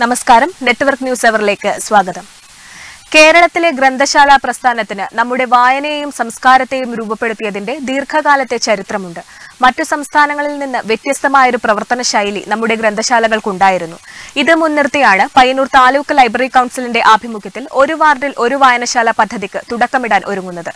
നമസ്കാരം network news അവറിലേക്ക് സ്വാഗതം കേരളത്തിലെ ഗ്രന്ഥശാല പ്രസ്ഥാനത്തിന് നമ്മുടെ വായനയെയും സംസ്കാരത്തെയും രൂപപ്പെടുത്തിയതിന്റെ ദീർഘകാലത്തെ ചരിത്രമുണ്ട് മറ്റു സംസ്ഥാനങ്ങളിൽ നിന്ന് വ്യത്യസ്തമായൊരു പ്രവർത്തന ശൈലി നമ്മുടെ ഗ്രന്ഥശാലകൾക്കുണ്ടായിരുന്നു ഇത് മുൻനിർത്തിയാണ് പയ്യന്നൂർ താലൂക്ക് ലൈബ്രറി കൌൺസിലിന്റെ ആഭിമുഖ്യത്തിൽ ഒരു വാർഡിൽ ഒരു വായനശാല പദ്ധതിക്ക് തുടക്കമിടാൻ ഒരുങ്ങുന്നത്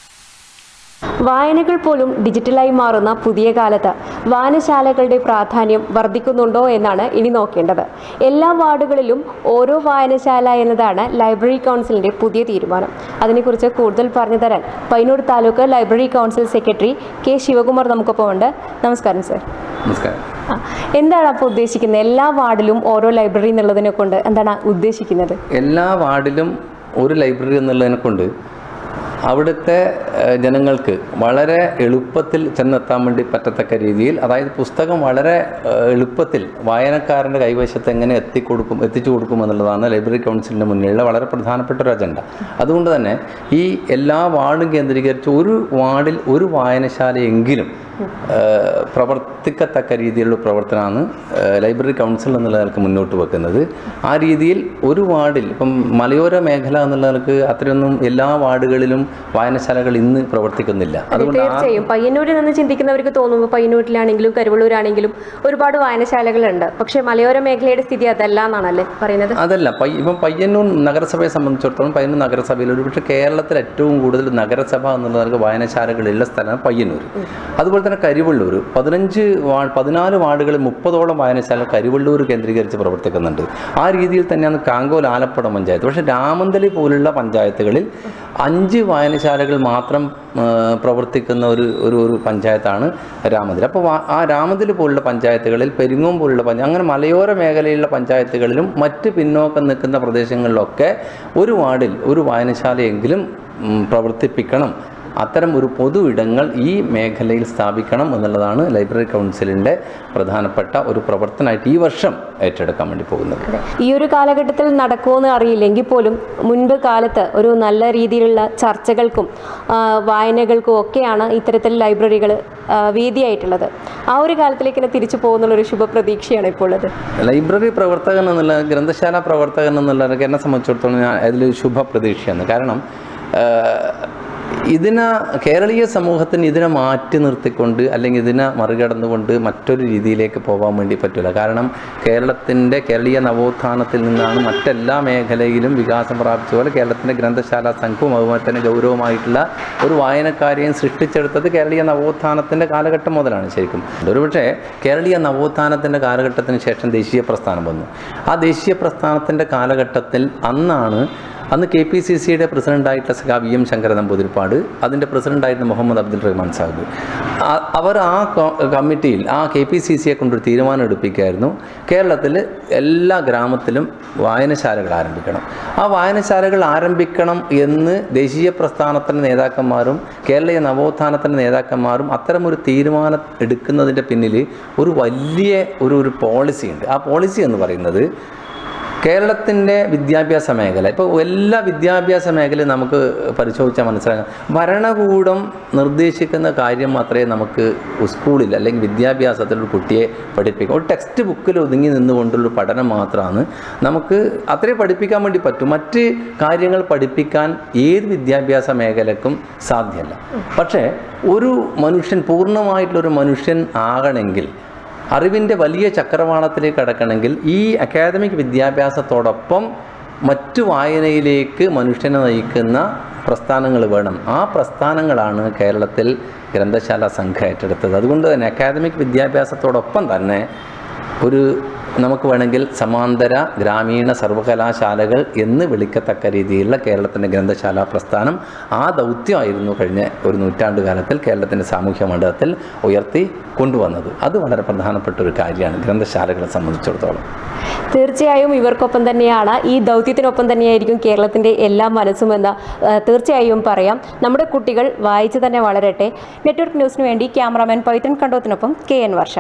വായനകൾ പോലും ഡിജിറ്റലായി മാറുന്ന പുതിയ കാലത്ത് വായനശാലകളുടെ പ്രാധാന്യം വർദ്ധിക്കുന്നുണ്ടോ എന്നാണ് ഇനി നോക്കേണ്ടത് എല്ലാ വാർഡുകളിലും ഓരോ വായനശാല എന്നതാണ് ലൈബ്രറി കൗൺസിലിന്റെ പുതിയ തീരുമാനം അതിനെക്കുറിച്ച് കൂടുതൽ പറഞ്ഞു തരാൻ Payyanur taluk library council secretary K Sivakumar നമുക്കൊപ്പം ഉണ്ട് നമസ്കാരം സർ നമസ്കാരം ആ, എന്താണ് അപ്പോൾ ഉദ്ദേശിക്കുന്നത് എല്ലാ വാർഡിലും ഓരോ ലൈബ്രറി എന്നുള്ളതിനെ കൊണ്ട് എന്താണ് ഉദ്ദേശിക്കുന്നത് എല്ലാ വാർഡിലും ഒരു ലൈബ്രറി എന്നുള്ളതിനെ കൊണ്ട് അവിടുത്തെ ഏഹ്, ജനങ്ങൾക്ക് വളരെ എളുപ്പത്തിൽ ചെന്നെത്താൻ വേണ്ടി പറ്റത്തക്ക രീതിയിൽ അതായത് പുസ്തകം വളരെ ഏഹ്, എളുപ്പത്തിൽ വായനക്കാരൻ്റെ കൈവശത്ത് എങ്ങനെ എത്തിക്കൊടുക്കും എത്തിച്ചു കൊടുക്കും എന്നുള്ളതാണ് ലൈബ്രറി കൗൺസിലിൻ്റെ മുന്നിലുള്ള വളരെ പ്രധാനപ്പെട്ട ഒരു അജണ്ട അതുകൊണ്ട് തന്നെ ഈ എല്ലാ വാർഡും കേന്ദ്രീകരിച്ച് ഒരു വാർഡിൽ ഒരു വായനശാലയെങ്കിലും ഏഹ്, പ്രവർത്തിക്കത്തക്ക രീതിയിലുള്ള പ്രവർത്തനമാണ് ഏഹ്, ലൈബ്രറി കൗൺസിൽ എന്നുള്ള നിലക്ക് മുന്നോട്ട് വെക്കുന്നത് ആ രീതിയിൽ ഒരു വാർഡിൽ ഇപ്പം മലയോര മേഖല എന്നുള്ള നിലക്ക് അത്രയൊന്നും എല്ലാ വാർഡുകളിലും വായനശാലകൾ ഇന്ന് പ്രവർത്തിക്കുന്നില്ല അതുകൊണ്ട് ആ തീർച്ചയായും പയ്യന്നൂരിൽ നിന്ന് ചിന്തിക്കുന്നവർക്ക് തോന്നുമ്പോൾ പയ്യന്നൂരിലാണെങ്കിലും കരുവള്ളൂരാണെങ്കിലും ഒരുപാട് വായനശാലകളുണ്ട് പക്ഷേ മലയോര മേഖലയുടെ സ്ഥിതി അതല്ല എന്നാണല്ലേ പറയുന്നത് അതല്ല പയ്യ ഇപ്പം പയ്യന്നൂർ നഗരസഭയെ സംബന്ധിച്ചിടത്തോളം പയ്യന്നൂർ നഗരസഭയിൽ ഒരുപക്ഷെ കേരളത്തിൽ ഏറ്റവും കൂടുതൽ നഗരസഭ എന്നുള്ള നിലക്ക് വായനശാലകളുള്ള സ്ഥലമാണ് പയ്യന്നൂർ അതുപോലെ തന്നെ കരിവള്ളൂർ പതിനഞ്ച് വാ പതിനാല് വാർഡുകളിൽ മുപ്പതോളം വായനശാല കരിവള്ളൂർ കേന്ദ്രീകരിച്ച് പ്രവർത്തിക്കുന്നുണ്ട് ആ രീതിയിൽ തന്നെയാണ് കാങ്കോൽ ആലപ്പുഴ പഞ്ചായത്ത് പക്ഷേ രാമന്തളി പോലുള്ള പഞ്ചായത്തുകളിൽ അഞ്ച് വായനശാലകൾ മാത്രം ആ, പ്രവർത്തിക്കുന്ന ഒരു ഒരു ഒരു പഞ്ചായത്താണ് രാമന്തലി അപ്പോൾ വാ- ആ രാമന്തലി പോലുള്ള പഞ്ചായത്തുകളിൽ പെരിങ്ങോം പോലുള്ള പഞ്ചായത്ത് അങ്ങനെ മലയോര മേഖലയിലുള്ള പഞ്ചായത്തുകളിലും മറ്റ് പിന്നോക്കം നിൽക്കുന്ന പ്രദേശങ്ങളിലൊക്കെ ഒരു വാർഡിൽ ഒരു വായനശാലയെങ്കിലും ഉം, പ്രവർത്തിപ്പിക്കണം അത്തരം ഒരു പൊതു ഇടങ്ങൾ ഈ മേഖലയിൽ സ്ഥാപിക്കണം എന്നുള്ളതാണ് ലൈബ്രറി കൗൺസിലിൻ്റെ പ്രധാനപ്പെട്ട ഒരു പ്രവർത്തനമായിട്ട് ഈ വർഷം ഏറ്റെടുക്കാൻ വേണ്ടി പോകുന്നത് ഈ ഒരു കാലഘട്ടത്തിൽ നടക്കുമെന്ന് അറിയില്ലെങ്കിൽ പോലും മുൻപ് കാലത്ത് ഒരു നല്ല രീതിയിലുള്ള ചർച്ചകൾക്കും ആ, വായനകൾക്കും ഒക്കെയാണ് ഇത്തരത്തിൽ ലൈബ്രറികൾ വേദിയായിട്ടുള്ളത് ആ ഒരു കാലത്തിലേക്ക് തന്നെ തിരിച്ചു പോകുന്നുള്ളൊരു ശുഭപ്രതീക്ഷയാണ് ഇപ്പോൾ ഉള്ളത് ലൈബ്രറി പ്രവർത്തകൻ എന്നുള്ള ഗ്രന്ഥശാല പ്രവർത്തകൻ എന്നുള്ളവർക്ക് എന്നെ സംബന്ധിച്ചിടത്തോളം ഞാൻ അതിൽ ശുഭ പ്രതീക്ഷയാണ് കാരണം ആഹ്, ഇതിനെ കേരളീയ സമൂഹത്തിന് ഇതിനെ മാറ്റി നിർത്തിക്കൊണ്ട് അല്ലെങ്കിൽ ഇതിനെ മറികടന്നുകൊണ്ട് മറ്റൊരു രീതിയിലേക്ക് പോകാൻ വേണ്ടി പറ്റില്ല കാരണം കേരളത്തിൻ്റെ കേരളീയ നവോത്ഥാനത്തിൽ നിന്നാണ് മറ്റെല്ലാ മേഖലയിലും വികാസം പ്രാപിച്ച പോലെ കേരളത്തിൻ്റെ ഗ്രന്ഥശാല സംഘവും അതുപോലെ തന്നെ ഗൗരവമായിട്ടുള്ള ഒരു വായനക്കാരെയും സൃഷ്ടിച്ചെടുത്തത് കേരളീയ നവോത്ഥാനത്തിൻ്റെ കാലഘട്ടം മുതലാണ് ശരിക്കും ഒരുപക്ഷെ കേരളീയ നവോത്ഥാനത്തിൻ്റെ കാലഘട്ടത്തിന് ശേഷം ദേശീയ പ്രസ്ഥാനം വന്നു ആ ദേശീയ പ്രസ്ഥാനത്തിൻ്റെ കാലഘട്ടത്തിൽ അന്നാണ് അന്ന് കെ പി സി സിയുടെ പ്രസിഡൻ്റായിട്ടുള്ള സഖാ വി എം ശങ്കര നമ്പൂതിരിപ്പാട് അതിൻ്റെ പ്രസിഡൻ്റായിരുന്ന മുഹമ്മദ് അബ്ദുൽ റഹ്മാൻ സാഹിബ് ആ- അവർ ആ ക- കമ്മിറ്റിയിൽ ആ കെ പി സി സിയെ കൊണ്ടൊരു തീരുമാനം എടുപ്പിക്കുകയായിരുന്നു കേരളത്തിൽ എല്ലാ ഗ്രാമത്തിലും വായനശാലകൾ ആരംഭിക്കണം ആ വായനശാലകൾ ആരംഭിക്കണം എന്ന് ദേശീയ പ്രസ്ഥാനത്തിൻ്റെ നേതാക്കന്മാരും കേരളീയ നവോത്ഥാനത്തിൻ്റെ നേതാക്കന്മാരും അത്തരമൊരു തീരുമാനം എടുക്കുന്നതിൻ്റെ പിന്നിൽ ഒരു വലിയ ഒരു ഒരു പോളിസി ഉണ്ട് ആ പോളിസി എന്ന് പറയുന്നത് കേരളത്തിൻ്റെ വിദ്യാഭ്യാസ മേഖല ഇപ്പോൾ എല്ലാ വിദ്യാഭ്യാസ മേഖലയും നമുക്ക് പരിശോധിച്ചാൽ മനസ്സിലാക്കാം ഭരണകൂടം നിർദ്ദേശിക്കുന്ന കാര്യം മാത്രമേ നമുക്ക് സ്കൂളിൽ അല്ലെങ്കിൽ വിദ്യാഭ്യാസത്തിൽ ഒരു കുട്ടിയെ പഠിപ്പിക്കാം ഒരു ടെക്സ്റ്റ് ബുക്കിൽ ഒതുങ്ങി നിന്നുകൊണ്ടുള്ള പഠനം മാത്രമാണ് നമുക്ക് അത്രേ പഠിപ്പിക്കാൻ വേണ്ടി പറ്റും മറ്റ് കാര്യങ്ങൾ പഠിപ്പിക്കാൻ ഏത് വിദ്യാഭ്യാസ മേഖലക്കും സാധ്യമല്ല പക്ഷേ ഒരു മനുഷ്യൻ പൂർണ്ണമായിട്ടുള്ളൊരു മനുഷ്യൻ ആകണമെങ്കിൽ അറിവിൻ്റെ വലിയ ചക്രവാളത്തിലേക്ക് കടക്കണമെങ്കിൽ ഈ അക്കാദമിക് വിദ്യാഭ്യാസത്തോടൊപ്പം മറ്റു വായനയിലേക്ക് മനുഷ്യനെ നയിക്കുന്ന പ്രസ്ഥാനങ്ങൾ വേണം ആ പ്രസ്ഥാനങ്ങളാണ് കേരളത്തിൽ ഗ്രന്ഥശാല സംഘം ഏറ്റെടുത്തത് അതുകൊണ്ട് തന്നെ അക്കാദമിക് വിദ്യാഭ്യാസത്തോടൊപ്പം തന്നെ ഒരു നമുക്ക് വേണമെങ്കിൽ സമാന്തര ഗ്രാമീണ സർവകലാശാലകൾ എന്ന് വിളിക്കത്തക്ക രീതിയിലുള്ള കേരളത്തിൻ്റെ ഗ്രന്ഥശാല പ്രസ്ഥാനം ആ ദൗത്യമായിരുന്നു കഴിഞ്ഞ ഒരു നൂറ്റാണ്ട് കാലത്തിൽ കേരളത്തിൻ്റെ സാമൂഹ്യ മണ്ഡലത്തിൽ ഉയർത്തി കൊണ്ടുവന്നത് അത് വളരെ പ്രധാനപ്പെട്ട ഒരു കാര്യമാണ് ഗ്രന്ഥശാലകളെ സംബന്ധിച്ചിടത്തോളം തീർച്ചയായും ഇവർക്കൊപ്പം തന്നെയാണ് ഈ ദൗത്യത്തിനൊപ്പം തന്നെയായിരിക്കും കേരളത്തിൻ്റെ എല്ലാ മനസ്സുമെന്ന് ആ, തീർച്ചയായും പറയാം നമ്മുടെ കുട്ടികൾ വായിച്ചു തന്നെ വളരട്ടെ നെറ്റ്വർക്ക് ന്യൂസിന് വേണ്ടി ക്യാമറാമാൻ പൈത്തൻ കണ്ടോത്തിനൊപ്പം കെ എൻ വർഷ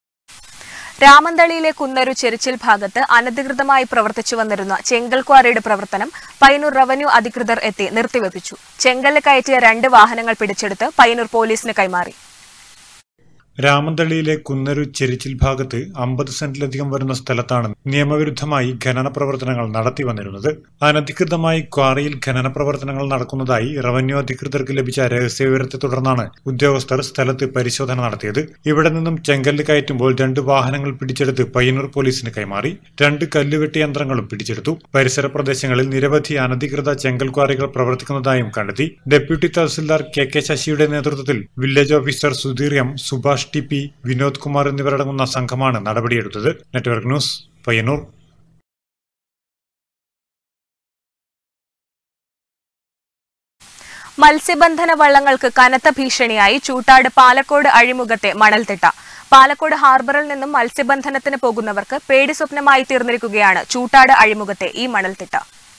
രാമന്തളിയിലെ കുന്നരു ചെരിച്ചിൽ ഭാഗത്ത് അനധികൃതമായി പ്രവർത്തിച്ചു വന്നിരുന്ന ചെങ്കൽ ക്വാറിയുടെ പ്രവർത്തനം പയ്യന്നൂർ റവന്യൂ അധികൃതർ എത്തി നിർത്തിവെപ്പിച്ചു ചെങ്കല്ല് കയറ്റിയ രണ്ട് വാഹനങ്ങൾ പിടിച്ചെടുത്ത് പയ്യന്നൂർ പോലീസിന് കൈമാറി രാമന്തളിയിലെ കുന്നരു ചെരിച്ചിൽ ഭാഗത്ത് അമ്പത് സെന്റിലധികം വരുന്ന സ്ഥലത്താണ് നിയമവിരുദ്ധമായി ഖനന പ്രവർത്തനങ്ങൾ നടത്തി വന്നിരുന്നത് അനധികൃതമായി ക്വാറിയിൽ ഖനന പ്രവർത്തനങ്ങൾ നടക്കുന്നതായി റവന്യൂ അധികൃതർക്ക് ലഭിച്ച രഹസ്യവിവരത്തെ തുടർന്നാണ് ഉദ്യോഗസ്ഥർ സ്ഥലത്ത് പരിശോധന നടത്തിയത് ഇവിടെ നിന്നും ചെങ്കല്ല് കയറ്റുമ്പോൾ രണ്ട് വാഹനങ്ങൾ പിടിച്ചെടുത്ത് പയ്യന്നൂർ പോലീസിന് കൈമാറി രണ്ട് കല്ലുവെട്ടി യന്ത്രങ്ങളും പിടിച്ചെടുത്തു പരിസര പ്രദേശങ്ങളിൽ നിരവധി അനധികൃത ചെങ്കൽ ക്വാറികൾ പ്രവർത്തിക്കുന്നതായും കണ്ടെത്തി ഡെപ്യൂട്ടി തഹസിൽദാർ കെ കെ ശശിയുടെ നേതൃത്വത്തിൽ village officer Sudheer M Subhash T P Vinod Kumar എന്നിവരടങ്ങുന്ന സംഘമാണ് നടപടിയെടുത്തത് നെറ്റ്വർക്ക് ന്യൂസ് പയ്യന്നൂർ മത്സ്യബന്ധന വള്ളങ്ങൾക്ക് കനത്ത ഭീഷണിയായി ചൂട്ടാട് പാലക്കോട് അഴിമുഖത്തെ മണൽത്തിട്ട പാലക്കോട് ഹാർബറിൽ നിന്നും മത്സ്യബന്ധനത്തിന് പോകുന്നവർക്ക് പേടി സ്വപ്നമായി തീർന്നിരിക്കുകയാണ് ചൂട്ടാട് അഴിമുഖത്തെ ഈ മണൽത്തിട്ട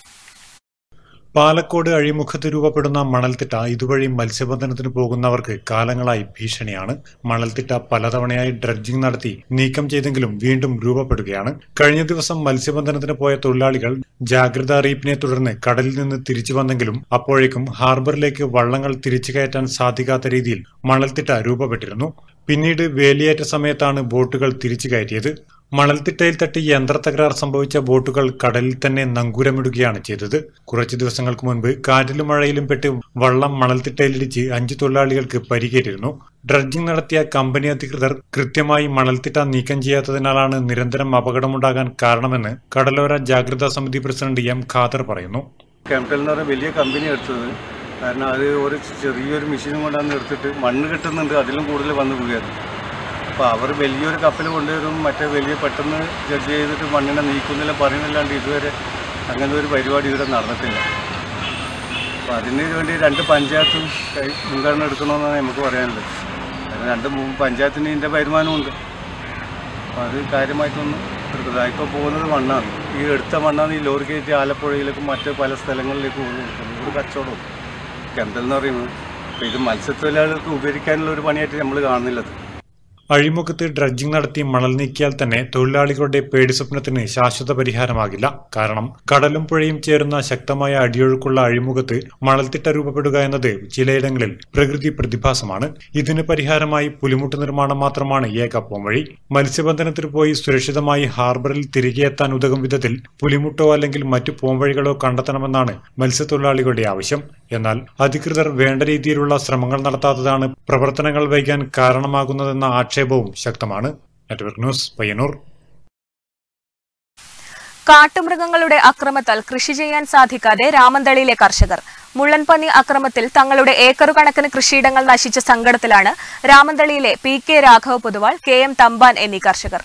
പാലക്കോട് അഴിമുഖത്ത് രൂപപ്പെടുന്ന മണൽത്തിട്ട ഇതുവഴി മത്സ്യബന്ധനത്തിന് പോകുന്നവർക്ക് കാലങ്ങളായി ഭീഷണിയാണ് മണൽത്തിട്ട പലതവണയായി ഡ്രഡ്ജിംഗ് നടത്തി നീക്കം ചെയ്തെങ്കിലും വീണ്ടും രൂപപ്പെടുകയാണ് കഴിഞ്ഞ ദിവസം മത്സ്യബന്ധനത്തിന് പോയ തൊഴിലാളികൾ ജാഗ്രതാ അറിയിപ്പിനെ തുടർന്ന് കടലിൽ നിന്ന് തിരിച്ചു വന്നെങ്കിലും അപ്പോഴേക്കും ഹാർബറിലേക്ക് വള്ളങ്ങൾ തിരിച്ചു കയറ്റാൻ സാധിക്കാത്ത രീതിയിൽ മണൽത്തിട്ട രൂപപ്പെട്ടിരുന്നു പിന്നീട് വേലിയേറ്റ സമയത്താണ് ബോട്ടുകൾ തിരിച്ചു കയറ്റിയത് മണൽത്തിട്ടയിൽ തട്ടി യന്ത്രത്തകരാർ സംഭവിച്ച ബോട്ടുകൾ കടലിൽ തന്നെ നങ്കൂരമിടുകയാണ് ചെയ്തത് കുറച്ചു ദിവസങ്ങൾക്ക് മുൻപ് കാറ്റിലും മഴയിലും പെട്ട് വള്ളം മണൽത്തിട്ടയിലിടിച്ച് അഞ്ചു തൊഴിലാളികൾക്ക് പരിക്കേറ്റിരുന്നു ഡ്രഡ്ജിംഗ് നടത്തിയ കമ്പനി അധികൃതർ കൃത്യമായി മണൽത്തിട്ട നീക്കം ചെയ്യാത്തതിനാലാണ് നിരന്തരം അപകടമുണ്ടാകാൻ കാരണമെന്ന് കടലോര ജാഗ്രതാ സമിതി പ്രസിഡന്റ് എം ഖാദർ പറയുന്നു കെമിക്കൽ എന്ന് പറഞ്ഞ വലിയ കമ്പനി എടുത്തത് കാരണം അത് ഒരു ചെറിയൊരു മെഷീനും കൊണ്ടാണ് എടുത്തിട്ട് മണ്ണ് കിട്ടുന്നുണ്ട് അതിലും കൂടുതൽ വന്ന് വീഴുകയാണ് അപ്പോൾ അവർ വലിയൊരു കപ്പൽ കൊണ്ടുവരും മറ്റേ വലിയ പെട്ടെന്ന് ജഡ്ജ് ചെയ്തിട്ട് മണ്ണിനെ നീക്കുന്നില്ല പറയുന്നില്ലാണ്ട് ഇതുവരെ അങ്ങനെ ഒരു പരിപാടി ഇവിടെ നടന്നിട്ടില്ല അപ്പോൾ അതിന് വേണ്ടി രണ്ട് പഞ്ചായത്തും കൈ മുൻഗണന എടുക്കണമെന്നാണ് നമുക്ക് പറയാനുള്ളത് കാരണം രണ്ട് മൂ- പഞ്ചായത്തിന് ഇതിൻ്റെ വരുമാനമുണ്ട് അപ്പോൾ അത് കാര്യമായിട്ടൊന്നും എടുക്കുന്നത് ഇപ്പോൾ പോകുന്നത് മണ്ണാണ് ഈ എടുത്ത മണ്ണാണ് ഈ ലോറി കയറ്റി ആലപ്പുഴയിലേക്കും മറ്റ് പല സ്ഥലങ്ങളിലേക്കും കൊടുക്കുന്നത് ഒരു കച്ചവടവും കെന്തൽ എന്ന് പറയുന്നത് അപ്പോൾ ഇത് മത്സ്യത്തൊഴിലാളികൾക്ക് ഉപകരിക്കാനുള്ള ഒരു പണിയായിട്ട് നമ്മൾ കാണുന്നില്ലത് അഴിമുഖത്ത് ഡ്രഡ്ജിംഗ് നടത്തി മണൽ നീക്കിയാൽ തന്നെ തൊഴിലാളികളുടെ പേടി സ്വപ്നത്തിന് ശാശ്വത പരിഹാരമാകില്ല കാരണം കടലും പുഴയും ചേരുന്ന ശക്തമായ അടിയൊഴുക്കുള്ള അഴിമുഖത്ത് മണൽത്തിട്ട രൂപപ്പെടുക എന്നത് ചിലയിടങ്ങളിൽ പ്രകൃതി പ്രതിഭാസമാണ് ഇതിന് പരിഹാരമായി പുലിമുട്ട് നിർമ്മാണം മാത്രമാണ് ഏക പോംവഴി മത്സ്യബന്ധനത്തിന് പോയി സുരക്ഷിതമായി ഹാർബറിൽ തിരികെ എത്താൻ ഉതകും വിധത്തിൽ പുലിമുട്ടോ അല്ലെങ്കിൽ മറ്റു പോംവഴികളോ കണ്ടെത്തണമെന്നാണ് മത്സ്യത്തൊഴിലാളികളുടെ ആവശ്യം എന്നാൽ അധികൃതർ വേണ്ട രീതിയിലുള്ള ശ്രമങ്ങൾ നടത്താത്തതാണ് പ്രവർത്തനങ്ങൾ വൈകാൻ കാരണമാകുന്നതെന്ന ആക്ഷേപവും ശക്തമാണ് നെറ്റ്വർക്ക് ന്യൂസ് പയ്യന്നൂർ കാട്ടുമൃഗങ്ങളുടെ അക്രമത്താൽ കൃഷി ചെയ്യാൻ സാധിക്കാതെ രാമന്തളിയിലെ കർഷകർ മുള്ളൻപന്നി അക്രമത്തിൽ തങ്ങളുടെ ഏക്കറു കണക്കിന് കൃഷിയിടങ്ങൾ നശിച്ച സങ്കടത്തിലാണ് രാമന്തളിയിലെ P K Raghava Poduval K M Thampan എന്നീ കർഷകർ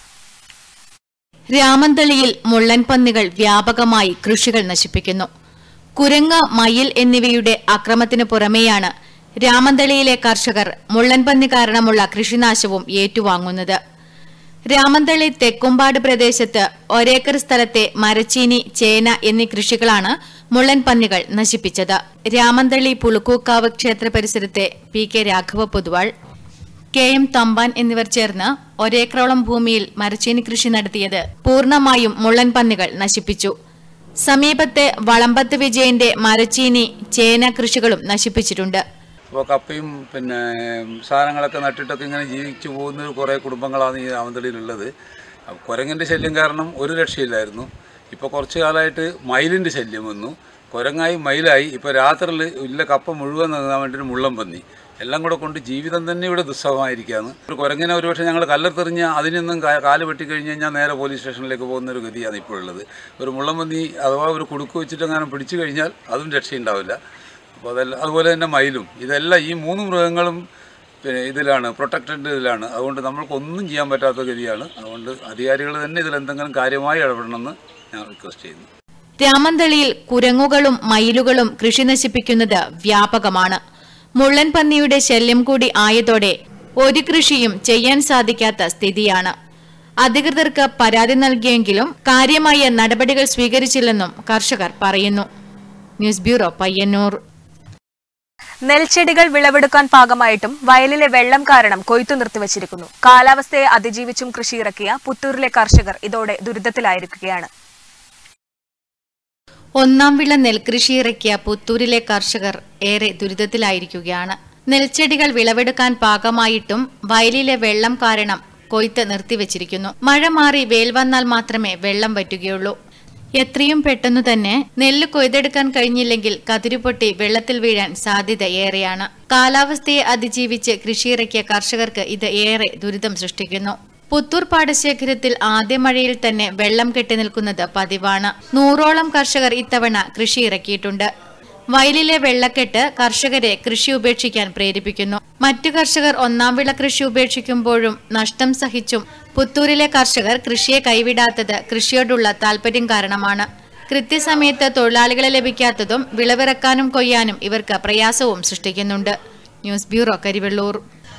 രാമന്തളിയിൽ മുള്ളൻപന്നികൾ വ്യാപകമായി കൃഷികൾ നശിപ്പിക്കുന്നു കുരങ്ങ് മയിൽ എന്നിവയുടെ അക്രമത്തിനു പുറമെയാണ് രാമന്തളിയിലെ കർഷകർ മുള്ളൻപന്നി കാരണമുള്ള കൃഷിനാശവും ഏറ്റുവാങ്ങുന്നത് രാമന്തളി തെക്കുംപാട് പ്രദേശത്ത് ഒരേക്കർ സ്ഥലത്തെ മരച്ചീനി ചേന എന്നീ കൃഷികളാണ് മുള്ളൻപന്നികൾ നശിപ്പിച്ചത് രാമന്തളി പുളുക്കൂക്കാവ് ക്ഷേത്ര പരിസരത്തെ P K Raghava Poduval K M Thampan എന്നിവർ ചേർന്ന് ഒരേക്കറോളം ഭൂമിയിൽ മരച്ചീനി കൃഷി നടത്തിയത് പൂർണ്ണമായും മുള്ളൻപന്നികൾ നശിപ്പിച്ചു സമീപത്തെ വളമ്പത്ത് വിജയന്റെ മരച്ചീനി ചേന കൃഷികളും നശിപ്പിച്ചിട്ടുണ്ട് അപ്പോൾ കപ്പയും പിന്നെ സാധനങ്ങളൊക്കെ നട്ടിട്ടൊക്കെ ഇങ്ങനെ ജീവിച്ചു പോകുന്ന കുറേ കുടുംബങ്ങളാണ് ഈ രാമന്തളിയിലുള്ളത് അപ്പോൾ കുരങ്ങിൻ്റെ ശല്യം കാരണം ഒരു രക്ഷയില്ലായിരുന്നു ഇപ്പോൾ കുറച്ച് കാലമായിട്ട് മയിലിൻ്റെ ശല്യം വന്നു കുരങ്ങായി മയിലായി ഇപ്പോൾ രാത്രിയിൽ ഇല്ല കപ്പ മുഴുവൻ നിന്നാൻ വേണ്ടിയിട്ട് മുള്ളം പന്നി എല്ലാം കൂടെ കൊണ്ട് ജീവിതം തന്നെ ഇവിടെ ദുസ്സഹമായിരിക്കുകയാണ് ഒരു കുരങ്ങിനെ ഒരുപക്ഷെ ഞങ്ങൾ കല്ലെത്തെറിഞ്ഞ് അതിനൊന്നും കാ- കാല് വെട്ടിക്കഴിഞ്ഞ് കഴിഞ്ഞാൽ നേരെ പോലീസ് സ്റ്റേഷനിലേക്ക് പോകുന്ന ഒരു ഗതിയാണ് ഇപ്പോൾ ഉള്ളത് ഒരു മുള്ളം പന്നി അഥവാ ഒരു കുടുക്ക് വെച്ചിട്ട് അങ്ങനെ പിടിച്ചു കഴിഞ്ഞാൽ അതും രക്ഷയുണ്ടാവില്ല അപ്പോൾ അതെല്ലാം അതുപോലെ തന്നെ മയിലും ഇതെല്ലാം ഈ മൂന്ന് മൃഗങ്ങളും പിന്നെ ഇതിലാണ് പ്രൊട്ടക്റ്റഡ് ഇതിലാണ് അതുകൊണ്ട് നമ്മൾക്കൊന്നും ചെയ്യാൻ പറ്റാത്ത ഗതിയാണ് അതുകൊണ്ട് അധികാരികൾ തന്നെ ഇതിൽ എന്തെങ്കിലും കാര്യമായി ഇടപെടണമെന്ന് ഞാൻ റിക്വസ്റ്റ് ചെയ്യുന്നു രാമന്തളിയിൽ കുരങ്ങുകളും മയിലുകളും കൃഷി നശിപ്പിക്കുന്നത് വ്യാപകമാണ് മുള്ളൻപന്നിയുടെ ശല്യം കൂടി ആയതോടെ ഒരു കൃഷിയും ചെയ്യാൻ സാധിക്കാത്ത സ്ഥിതിയാണ് അധികൃതർക്ക് പരാതി നൽകിയെങ്കിലും കാര്യമായ നടപടികൾ സ്വീകരിച്ചില്ലെന്നും കർഷകർ പറയുന്നു ന്യൂസ് ബ്യൂറോ പയ്യന്നൂർ നെൽച്ചെടികൾ വിളവെടുക്കാൻ പാകമായിട്ടും വയലിലെ വെള്ളം കാരണം കൊയ്ത്തു നിർത്തിവച്ചിരിക്കുന്നു കാലാവസ്ഥയെ അതിജീവിച്ചും കൃഷിയിറക്കിയ പുത്തൂരിലെ കർഷകർ ഇതോടെ ദുരിതത്തിലായിരിക്കുകയാണ് ഒന്നാം വിള നെൽകൃഷി ഇറക്കിയ പുത്തൂരിലെ കർഷകർ ഏറെ ദുരിതത്തിലായിരിക്കുകയാണ് നെൽച്ചെടികൾ വിളവെടുക്കാൻ പാകമായിട്ടും വയലിലെ വെള്ളം കാരണം കൊയ്ത്ത് നിർത്തിവച്ചിരിക്കുന്നു മഴ മാറി വേൽ വന്നാൽ മാത്രമേ വെള്ളം വറ്റുകയുള്ളൂ എത്രയും പെട്ടെന്നു തന്നെ നെല്ല് കൊയ്തെടുക്കാൻ കഴിഞ്ഞില്ലെങ്കിൽ കതിരുപൊട്ടി വെള്ളത്തിൽ വീഴാൻ സാധ്യത ഏറെയാണ് കാലാവസ്ഥയെ അതിജീവിച്ച് കൃഷിയിറക്കിയ കർഷകർക്ക് ഇത് ഏറെ ദുരിതം സൃഷ്ടിക്കുന്നു പുത്തൂർ പാടശേഖരത്തിൽ ആദ്യ മഴയിൽ തന്നെ വെള്ളം കെട്ടി നിൽക്കുന്നത് പതിവാണ് നൂറോളം കർഷകർ ഇത്തവണ കൃഷി ഇറക്കിയിട്ടുണ്ട് വയലിലെ വെള്ളക്കെട്ട് കർഷകരെ കൃഷി ഉപേക്ഷിക്കാൻ പ്രേരിപ്പിക്കുന്നു മറ്റു കർഷകർ ഒന്നാം വിള കൃഷി ഉപേക്ഷിക്കുമ്പോഴും നഷ്ടം സഹിച്ചും പുത്തൂരിലെ കർഷകർ കൃഷിയെ കൈവിടാത്തത് കൃഷിയോടുള്ള താൽപര്യം കാരണമാണ് കൃത്യസമയത്ത് തൊഴിലാളികളെ ലഭിക്കാത്തതും വിളവിറക്കാനും കൊയ്യാനും ഇവർക്ക് പ്രയാസവും സൃഷ്ടിക്കുന്നുണ്ട് ന്യൂസ് ബ്യൂറോ കരിവെള്ളൂർ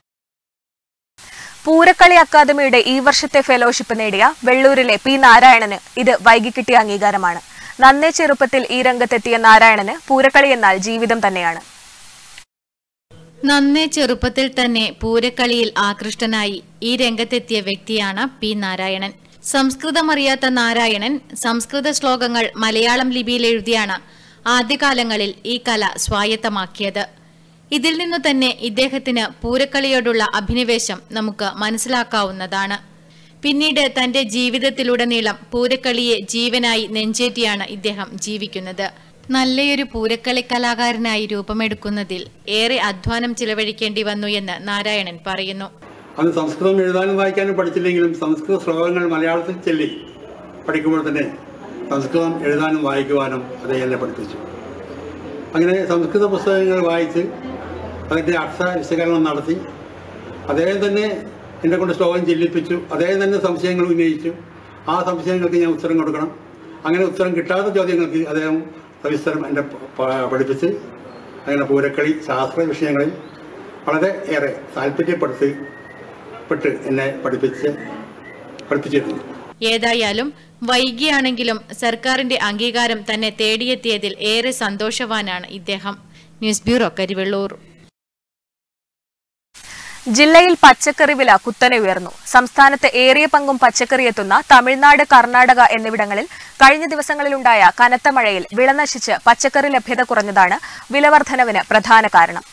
പൂരക്കളി അക്കാദമിയുടെ ഈ വർഷത്തെ ഫെലോഷിപ്പ് നേടിയ വെള്ളൂരിലെ പി നാരായണന് ഇത് വൈകി കിട്ടിയ അംഗീകാരമാണ് നന്നേ ചെറുപ്പത്തിൽ ഈ രംഗത്തെത്തിയ നാരായണന് പൂരക്കളി എന്നാൽ ജീവിതം തന്നെയാണ് നന്നേ ചെറുപ്പത്തിൽ തന്നെ പൂരക്കളിയിൽ ആകൃഷ്ടനായി ഈ രംഗത്തെത്തിയ വ്യക്തിയാണ് പി നാരായണൻ സംസ്കൃതമറിയാത്ത നാരായണൻ സംസ്കൃത ശ്ലോകങ്ങൾ മലയാളം ലിപിയിൽ എഴുതിയാണ് ആദ്യകാലങ്ങളിൽ ഈ കല സ്വായത്തമാക്കിയത് ഇതിൽ നിന്നു തന്നെ ഇദ്ദേഹത്തിന് പൂരക്കളിയോടുള്ള അഭിനിവേശം നമുക്ക് മനസ്സിലാക്കാവുന്നതാണ് പിന്നീട് തന്റെ ജീവിതത്തിലുടനീളം പൂരക്കളിയെ ജീവനായി നെഞ്ചേറ്റിയാണ് ഇദ്ദേഹം ജീവിക്കുന്നത് നല്ലയൊരു പൂരക്കളി കലാകാരനായി രൂപമെടുക്കുന്നതിൽ ഏറെ അധ്വാനം ചിലവഴിക്കേണ്ടി വന്നു എന്ന് നാരായണൻ പറയുന്നു അന്ന് സംസ്കൃതം എഴുതാനും വായിക്കാനും പഠിച്ചില്ലെങ്കിലും സംസ്കൃത ശ്ലോകങ്ങൾ മലയാളത്തിൽ ചൊല്ലി പഠിക്കുമ്പോൾ തന്നെ സംസ്കൃതം എഴുതാനും വായിക്കുവാനും അദ്ദേഹം എന്നെ പഠിപ്പിച്ചു അങ്ങനെ സംസ്കൃത പുസ്തകങ്ങൾ വായിച്ച് അതിൻ്റെ അക്ഷര വിശകലനം നടത്തി അദ്ദേഹം തന്നെ എന്നെ കൊണ്ട് ശ്ലോകം ചെല്ലിപ്പിച്ചു അദ്ദേഹം തന്നെ സംശയങ്ങൾ ഉന്നയിച്ചു ആ സംശയങ്ങൾക്ക് ഞാൻ ഉത്തരം കൊടുക്കണം അങ്ങനെ ഉത്തരം കിട്ടാത്ത ചോദ്യങ്ങൾക്ക് അദ്ദേഹം സവിസ്തരം എന്നെ പ- പ- പഠിപ്പിച്ച് അങ്ങനെ പൂരക്കളി ശാസ്ത്ര വിഷയങ്ങളിൽ വളരെ ഏറെ താല്പര്യപ്പെടുത്തി പെട്ട് എന്നെ പഠിപ്പിച്ച് പഠിപ്പിച്ചിരുന്നു ഏതായാലും വൈകിയാണെങ്കിലും സർക്കാരിന്റെ അംഗീകാരം തന്നെ തേടിയെത്തിയതിൽ ഏറെ സന്തോഷവാനാണ് ഇദ്ദേഹം ന്യൂസ് ബ്യൂറോ കരിവെള്ളൂർ ജില്ലയിൽ പച്ചക്കറി വില കുത്തനെ ഉയർന്നു സംസ്ഥാനത്ത് ഏറിയ പങ്കും പച്ചക്കറി എത്തുന്ന തമിഴ്നാട് കർണാടക എന്നിവിടങ്ങളിൽ കഴിഞ്ഞ ദിവസങ്ങളിലുണ്ടായ കനത്ത മഴയിൽ വിള നശിച്ച് പച്ചക്കറി ലഭ്യത കുറഞ്ഞതാണ് വിലവർധനവിന് പ്രധാന കാരണം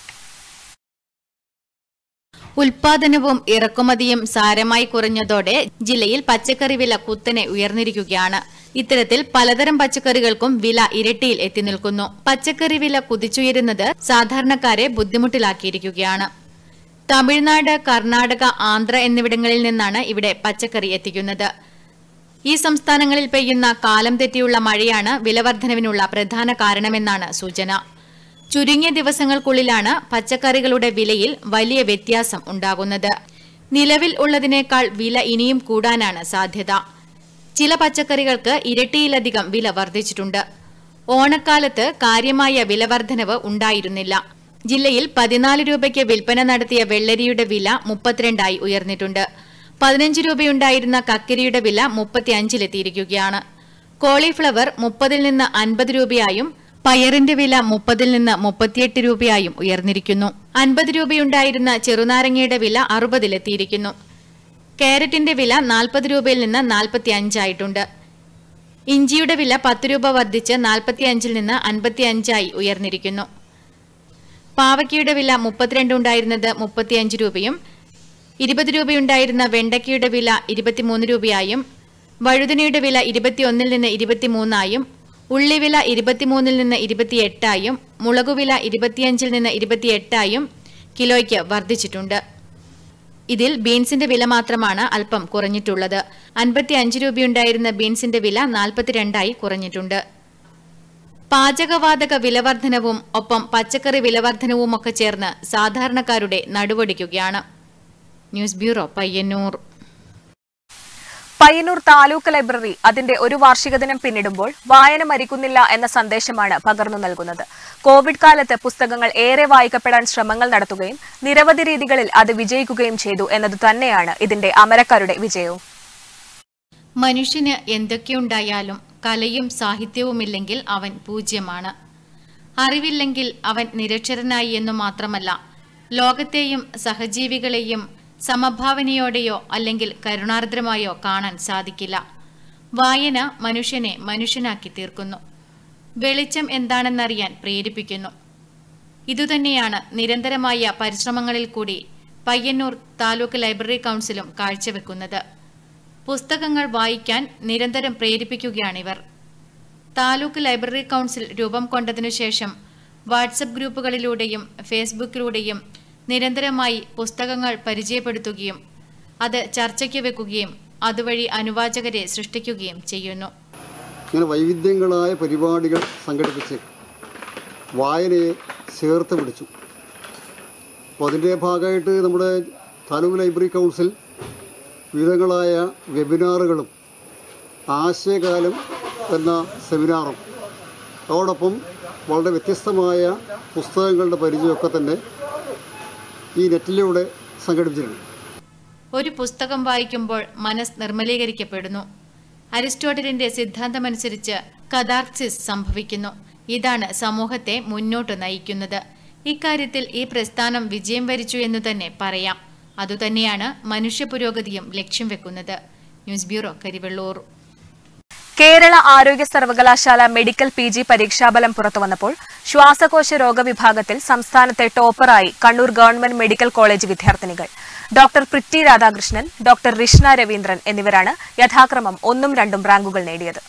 ഉൽപാദനവും ഇറക്കുമതിയും സാരമായി കുറഞ്ഞതോടെ ജില്ലയിൽ പച്ചക്കറി വില കുത്തനെ ഉയർന്നിരിക്കുകയാണ് ഇത്തരത്തിൽ പലതരം പച്ചക്കറികൾക്കും വില ഇരട്ടിയിൽ എത്തി നിൽക്കുന്നു പച്ചക്കറി വില കുതിച്ചുയരുന്നത് സാധാരണക്കാരെ ബുദ്ധിമുട്ടിലാക്കിയിരിക്കുകയാണ് തമിഴ്നാട് കർണാടക ആന്ധ്ര എന്നിവിടങ്ങളിൽ നിന്നാണ് ഇവിടെ പച്ചക്കറി എത്തിക്കുന്നത് ഈ സംസ്ഥാനങ്ങളിൽ പെയ്യുന്ന കാലം തെറ്റിയുള്ള മഴയാണ് വിലവർധനവിനുള്ള പ്രധാന കാരണമെന്നാണ് സൂചന ചുരുങ്ങിയ ദിവസങ്ങൾക്കുള്ളിലാണ് പച്ചക്കറികളുടെ വിലയിൽ വലിയ വ്യത്യാസം ഉണ്ടാകുന്നത് നിലവിൽ ഉള്ളതിനേക്കാൾ വില ഇനിയും കൂടാനാണ് സാധ്യത ചില പച്ചക്കറികൾക്ക് ഇരട്ടിയിലധികം വില വർദ്ധിച്ചിട്ടുണ്ട് ഓണക്കാലത്ത് കാര്യമായ വിലവർധനവ് ഉണ്ടായിരുന്നില്ല ജില്ലയിൽ പതിനാല് രൂപയ്ക്ക് വിൽപ്പന നടത്തിയ വെള്ളരിയുടെ വില മുപ്പത്തിരണ്ടായി ഉയർന്നിട്ടുണ്ട് പതിനഞ്ച് രൂപയുണ്ടായിരുന്ന കക്കരിയുടെ വില മുപ്പത്തിയഞ്ചിലെത്തിയിരിക്കുകയാണ് കോളിഫ്ലവർ മുപ്പതിൽ നിന്ന് അൻപത് രൂപയായും പയറിന്റെ വില മുപ്പതിൽ നിന്ന് മുപ്പത്തിയെട്ട് രൂപയായും ഉയർന്നിരിക്കുന്നു അൻപത് രൂപയുണ്ടായിരുന്ന ചെറുനാരങ്ങയുടെ വില അറുപതിലെത്തിയിരിക്കുന്നു കാരറ്റിന്റെ വില നാൽപ്പത് രൂപയിൽ നിന്ന് നാൽപ്പത്തി അഞ്ചായിട്ടുണ്ട് ഇഞ്ചിയുടെ വില പത്ത് രൂപ വർദ്ധിച്ച് നാൽപ്പത്തി അഞ്ചിൽ നിന്ന് അൻപത്തി അഞ്ചായി ഉയർന്നിരിക്കുന്നു പാവയ്ക്കയുടെ വില മുപ്പത്തിരണ്ട് ഉണ്ടായിരുന്നത് മുപ്പത്തിയഞ്ച് രൂപയും ഇരുപത് രൂപയുണ്ടായിരുന്ന വെണ്ടയ്ക്കയുടെ വില ഇരുപത്തിമൂന്ന് രൂപയായും വഴുതനയുടെ വില ഇരുപത്തിയൊന്നിൽ നിന്ന് ഇരുപത്തിമൂന്നായും ഉള്ളിവില ഇരുപത്തിമൂന്നിൽ നിന്ന് ഇരുപത്തിയെട്ടായും മുളകുവില ഇരുപത്തിയഞ്ചിൽ നിന്ന് ഇരുപത്തിയെട്ടായും കിലോയ്ക്ക് വർദ്ധിച്ചിട്ടുണ്ട് ഇതിൽ ബീൻസിന്റെ വില മാത്രമാണ് അല്പം കുറഞ്ഞിട്ടുള്ളത് അൻപത്തി അഞ്ച് രൂപയുണ്ടായിരുന്ന ബീൻസിന്റെ വില നാൽപ്പത്തിരണ്ടായി കുറഞ്ഞിട്ടുണ്ട് പാചകവാതക വിലവർധനവും ഒപ്പം പച്ചക്കറി വിലവർധനവുമൊക്കെ ചേർന്ന് സാധാരണക്കാരുടെ നടുവൊടിക്കുകയാണ് news bureau Payyanur Payyanur taluk library അതിന്റെ ഒരു വാർഷിക ദിനം പിന്നിടുമ്പോൾ വായന മരിക്കുന്നില്ല എന്ന സന്ദേശമാണ് പകർന്നു നൽകുന്നത് കോവിഡ് കാലത്ത് പുസ്തകങ്ങൾ ഏറെ വായിക്കപ്പെടാൻ ശ്രമങ്ങൾ നടത്തുകയും നിരവധി രീതികളിൽ അത് വിജയിക്കുകയും ചെയ്തു എന്നത് തന്നെയാണ് ഇതിന്റെ അമരക്കാരുടെ വിജയവും മനുഷ്യന് എന്തൊക്കെയുണ്ടായാലും കലയും സാഹിത്യവുമില്ലെങ്കിൽ അവൻ പൂജ്യമാണ് അറിവില്ലെങ്കിൽ അവൻ നിരക്ഷരനായി എന്നു മാത്രമല്ല ലോകത്തെയും സഹജീവികളെയും സമഭാവനയോടെയോ അല്ലെങ്കിൽ കരുണാർദ്രമായോ കാണാൻ സാധിക്കില്ല വായന മനുഷ്യനെ മനുഷ്യനാക്കി തീർക്കുന്നു വെളിച്ചം എന്താണെന്നറിയാൻ പ്രേരിപ്പിക്കുന്നു ഇതുതന്നെയാണ് നിരന്തരമായ പരിശ്രമങ്ങളിൽ കൂടി പയ്യന്നൂർ താലൂക്ക് ലൈബ്രറി കൗൺസിലും കാഴ്ചവെക്കുന്നത് പുസ്തകങ്ങൾ വായിക്കാൻ നിരന്തരം പ്രേരിപ്പിക്കുകയാണിവർ താലൂക്ക് ലൈബ്രറി കൗൺസിൽ രൂപം കൊണ്ടതിനു ശേഷം വാട്സപ്പ് ഗ്രൂപ്പുകളിലൂടെയും ഫേസ്ബുക്കിലൂടെയും നിരന്തരമായി പുസ്തകങ്ങൾ പരിചയപ്പെടുത്തുകയും അത് ചർച്ചയ്ക്ക് വെക്കുകയും അതുവഴി അനുവാചകരെ സൃഷ്ടിക്കുകയും ചെയ്യുന്നു ഇങ്ങനെ വൈവിധ്യങ്ങളായ പരിപാടികൾ സംഘടിപ്പിച്ച് വായനയെ ചേർത്ത് പിടിച്ചു അപ്പോൾ അതിൻ്റെ ഭാഗമായിട്ട് നമ്മുടെ താലൂക്ക് ലൈബ്രറി കൗൺസിൽ വിവിധങ്ങളായ വെബിനാറുകളും ആശയകാലം എന്ന സെമിനാറും അതോടൊപ്പം വളരെ വ്യത്യസ്തമായ പുസ്തകങ്ങളുടെ പരിചയമൊക്കെ തന്നെ ഈ നെറ്റിലൂടെ സംഘടിപ്പിച്ചിട്ടുണ്ട് ഒരു പുസ്തകം വായിക്കുമ്പോൾ മനസ്സ് നിർമ്മലീകരിക്കപ്പെടുന്നു അരിസ്റ്റോട്ടലിന്റെ സിദ്ധാന്തമനുസരിച്ച് കഥാർസിസ് സംഭവിക്കുന്നു ഇതാണ് സമൂഹത്തെ മുന്നോട്ട് നയിക്കുന്നത് ഇക്കാര്യത്തിൽ ഈ പ്രസ്ഥാനം വിജയം വരിച്ചു എന്നു തന്നെ പറയാം അതുതന്നെയാണ് മനുഷ്യ പുരോഗതിയും ലക്ഷ്യം വെക്കുന്നത് ന്യൂസ് ബ്യൂറോ കരിവെള്ളൂർ കേരള ആരോഗ്യ സർവകലാശാല മെഡിക്കൽ പി ജി പരീക്ഷാഫലം പുറത്തുവന്നപ്പോൾ ശ്വാസകോശ രോഗവിഭാഗത്തിൽ സംസ്ഥാനത്തെ ടോപ്പറായി കണ്ണൂർ ഗവൺമെന്റ് മെഡിക്കൽ കോളേജ് വിദ്യാർത്ഥിനികൾ ഡോക്ടർ പ്രിറ്റി രാധാകൃഷ്ണൻ ഡോക്ടർ റിഷ്ണ രവീന്ദ്രൻ എന്നിവരാണ് യഥാക്രമം ഒന്നും രണ്ടും റാങ്കുകൾ നേടിയത്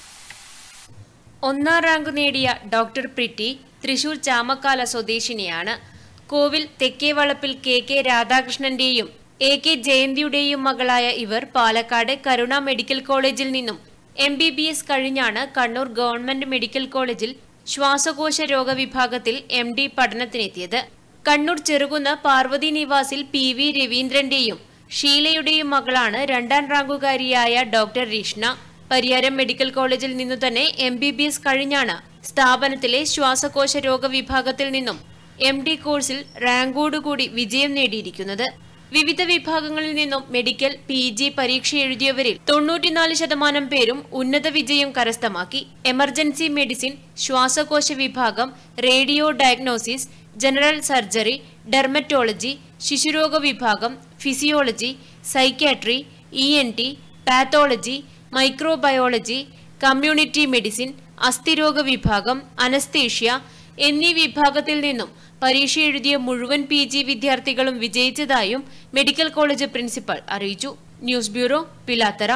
ഒന്നാം റാങ്ക് നേടിയ ഡോക്ടർ പ്രിറ്റി തൃശൂർ ചാമക്കാല സ്വദേശിനിയാണ് കോവിൽ തെക്കേവളപ്പിൽ കെ കെ രാധാകൃഷ്ണന്റെയും എ കെ ജയന്തിയുടെയും മകളായ ഇവർ പാലക്കാട് കരുണ മെഡിക്കൽ കോളേജിൽ നിന്നും എം ബി ബി എസ് കഴിഞ്ഞാണ് കണ്ണൂർ ഗവൺമെന്റ് മെഡിക്കൽ കോളേജിൽ ശ്വാസകോശ രോഗവിഭാഗത്തിൽ എം ഡി പഠനത്തിനെത്തിയത് കണ്ണൂർ ചെറുകുന്ന് പാർവതി നിവാസിൽ പി വി രവീന്ദ്രന്റെയും ഷീലയുടെയും മകളാണ് രണ്ടാം റാങ്കുകാരിയായ ഡോക്ടർ റിഷ്ണ പരിയാരം മെഡിക്കൽ കോളേജിൽ നിന്നു തന്നെ എം ബി ബി എസ് കഴിഞ്ഞാണ് സ്ഥാപനത്തിലെ ശ്വാസകോശ രോഗവിഭാഗത്തിൽ നിന്നും എം ഡി കോഴ്സിൽ റാങ്കോടുകൂടി വിജയം നേടിയിരിക്കുന്നത് വിവിധ വിഭാഗങ്ങളിൽ നിന്നും മെഡിക്കൽ പി ജി പരീക്ഷ എഴുതിയവരിൽ തൊണ്ണൂറ്റിനാല് ശതമാനം പേരും ഉന്നത വിജയം കരസ്ഥമാക്കി എമർജൻസി മെഡിസിൻ ശ്വാസകോശ വിഭാഗം radio diagnosis general surgery dermatology ശിശുരോഗ വിഭാഗം physiology psychiatry E N T pathology microbiology community medicine അസ്ഥിരോഗ വിഭാഗം അനസ്തേഷ്യ എന്നീ വിഭാഗത്തിൽ നിന്നും പരീക്ഷ എഴുതിയ മുഴുവൻ പി ജി വിദ്യാർത്ഥികളും വിജയിച്ചതായും മെഡിക്കൽ കോളേജ് പ്രിൻസിപ്പൽ അറിയിച്ചു ന്യൂസ് ബ്യൂറോ പിലാത്തറ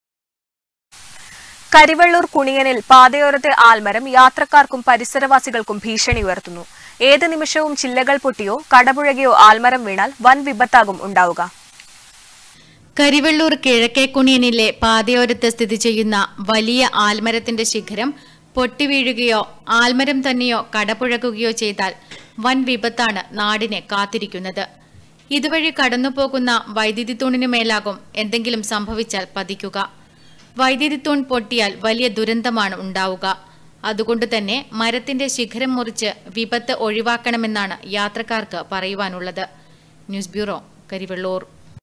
കരിവെള്ളൂർ കുണിയനിൽ പാതയോരത്തെ ആൽമരം യാത്രക്കാർക്കും പരിസരവാസികൾക്കും ഭീഷണി ഉയർത്തുന്നു ഏത് നിമിഷവും ചില്ലകൾ പൊട്ടിയോ കടപുഴകിയോ ആൽമരം വീണാൽ വൻ വിപത്താകും ഉണ്ടാവുക കരിവെള്ളൂർ കിഴക്കേക്കുണിയനിലെ പാതയോരത്ത് സ്ഥിതി ചെയ്യുന്ന വലിയ ആൽമരത്തിന്റെ ശിഖരം പൊട്ടിവീഴുകയോ ആൽമരം തന്നെയോ കടപുഴകുകയോ ചെയ്താൽ വൻ വിപത്താണ് നാടിനെ കാത്തിരിക്കുന്നത് ഇതുവഴി കടന്നുപോകുന്ന വൈദ്യുതി തൂണിനു മേലാകും എന്തെങ്കിലും സംഭവിച്ചാൽ പതിക്കുക വൈദ്യുതി തൂൺ പൊട്ടിയാൽ വലിയ ദുരന്തമാണ് ഉണ്ടാവുക അതുകൊണ്ട് തന്നെ മരത്തിന്റെ ശിഖരം മുറിച്ച് വിപത്ത് ഒഴിവാക്കണമെന്നാണ് യാത്രക്കാർക്ക് പറയുവാനുള്ളത് news bureau Karivellur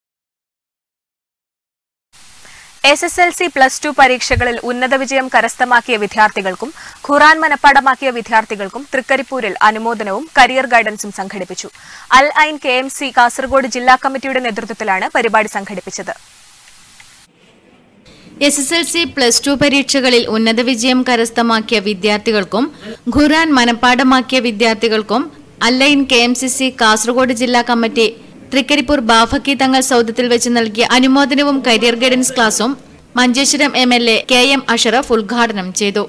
S S L C plus two പരീക്ഷകളിൽ ഉന്നത വിജയം കരസ്ഥമാക്കിയ വിദ്യാർത്ഥികൾക്കും ഖുറാൻ മനപ്പാടമാക്കിയ വിദ്യാർത്ഥികൾക്കും തൃക്കരിപ്പൂരിൽ അനുമോദനവും കരിയർ ഗൈഡൻസും സംഘടിപ്പിച്ചു Al Ain K M C Kasaragod ജില്ലാ കമ്മിറ്റിയുടെ നേതൃത്വത്തിലാണ് പരിപാടി സംഘടിപ്പിച്ചത് S S L C plus two പരീക്ഷകളിൽ ഉന്നത വിജയം കരസ്ഥമാക്കിയ വിദ്യാർത്ഥികൾക്കും ഖുറാൻ മനപ്പാടമാക്കിയ വിദ്യാർത്ഥികൾക്കും Al Ain K M C C Kasaragod ജില്ലാ കമ്മിറ്റി തൃക്കരിപ്പൂർ ബാഫക്കി തങ്ങൾ സൗദത്തിൽ വെച്ച് നൽകിയ അനുമോദനവും കരിയർ ഗൈഡൻസ് ക്ലാസും Manjeshwaram M L A K M Ashraf ഉദ്ഘാടനം ചെയ്തു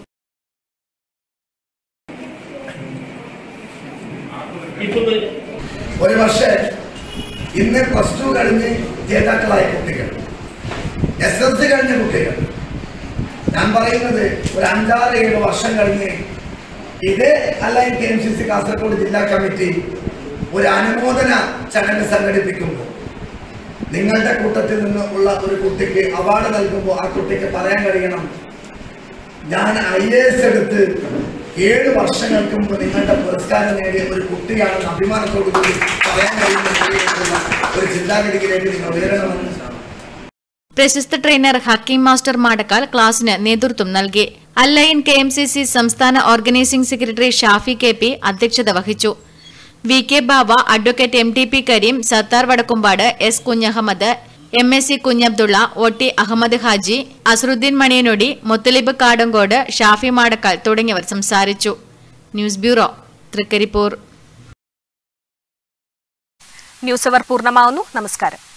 ഒരു പക്ഷേ ഇന്ന് പ്ലസ് ടു കഴിഞ്ഞ് ജേതാക്കളായ കുട്ടികൾ എസ് എൽ സി കഴിഞ്ഞ കുട്ടികൾ ഞാൻ പറയുന്നത് ഒരു അഞ്ചാറ് ഏഴ് വർഷം കഴിഞ്ഞ് ഇതേ Al Ain K M C C Kasaragod ജില്ലാ കമ്മിറ്റി ഒരു അനുമോദന ചടങ്ങ് സംഘടിപ്പിക്കുമ്പോൾ നിങ്ങളുടെ കൂട്ടത്തിൽ നിന്ന് ഉള്ള ഒരു കുട്ടിക്ക് അവാർഡ് നൽകുമ്പോൾ ആ കുട്ടിക്ക് പറയാൻ കഴിയണം ഞാൻ ഐ എ എസ് എടുത്ത് ഏഴ് വർഷങ്ങൾക്ക് മുമ്പ് നിങ്ങളുടെ പുരസ്കാരം നേടിയ ഒരു കുട്ടിയാണെന്ന് അഭിമാനത്തോടു കൂടി പറയാൻ കഴിയുന്ന ഒരു ചിന്താഗതിയിലേക്ക് നിങ്ങൾ ഉയരണമെന്ന് പ്രശസ്ത ട്രെയിനർ ഹക്കീം മാസ്റ്റർ മാടക്കാൽ ക്ലാസിന് നേതൃത്വം നൽകി Al Ain K M C C സംസ്ഥാന organising secretary Shafi K P അധ്യക്ഷത വഹിച്ചു V K Baba advocate M T P Kareem Sathar Vadakkumpad S Kunhahammed M S C Kunhabdulla O T Ahammed Haji Azharuddin Maniyanody Muthalib Kadankode Shafi Madakkal തുടങ്ങിയവർ സംസാരിച്ചു ന്യൂസ് ബ്യൂറോ തൃക്കരിപ്പൂർ ന്യൂസ് അവർ പൂർണ്ണമാവുന്നു നമസ്കാരം